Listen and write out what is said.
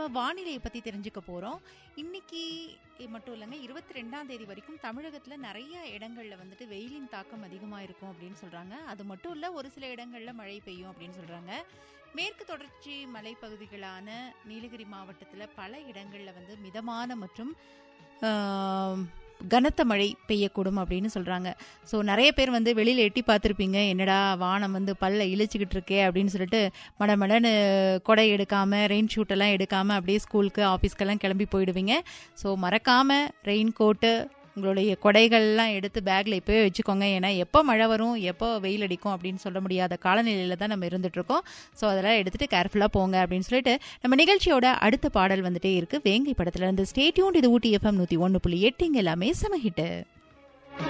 வானிலையை பற்றி தெரிஞ்சுக்க போகிறோம் இன்னைக்கு மட்டும் இல்லைங்க இருபத்தி ரெண்டாம் தேதி வரைக்கும் தமிழகத்தில் நிறைய இடங்களில் வந்துட்டு வெயிலின் தாக்கம் அதிகமாக இருக்கும் அப்படின்னு சொல்கிறாங்க அது மட்டும் இல்லை ஒரு சில இடங்களில் மழை பெய்யும் அப்படின்னு சொல்கிறாங்க மேற்கு தொடர்ச்சி மலைப்பகுதிகளான நீலகிரி மாவட்டத்தில் பல இடங்களில் வந்து மிதமான மற்றும் ஆம், கனத்த மழை பெய்யக்கூடும் அப்படின்னு சொல்கிறாங்க ஸோ நிறைய பேர் வந்து வெளியில் எட்டி பார்த்துருப்பீங்க என்னடா வானம் வந்து பல்ல இழிச்சிக்கிட்டு இருக்கே அப்படின்னு சொல்லிட்டு மடமடன்னு கொடை எடுக்காமல் ரெயின் ஷூட்டெல்லாம் எடுக்காமல் அப்படியே ஸ்கூலுக்கு ஆஃபீஸ்க்கெல்லாம் கிளம்பி போயிடுவீங்க ஸோ மறக்காமல் ரெயின் கோட்டு உங்களுடைய கொடைகள்லாம் எடுத்து பேக்கில் இப்போவே வச்சுக்கோங்க ஏன்னா எப்போ மழை வரும் எப்போ வெயில் அடிக்கும் அப்படின்னு சொல்ல முடியாத காலநிலையில் தான் நம்ம இருந்துகிட்ருக்கோம் ஸோ அதெல்லாம் எடுத்துகிட்டு கேர்ஃபுல்லாக போங்க அப்படின்னு சொல்லிட்டு நம்ம நிகழ்ச்சியோட அடுத்த பாடல் வந்துட்டே இருக்குது வேங்கை படத்தில் இருந்து ஸ்டேட்யூன் இது ஊட்டி எஃப்எம் நூற்றி ஒன்று புள்ளி எட்டு இங்கே எல்லாமே சமஹிட்டு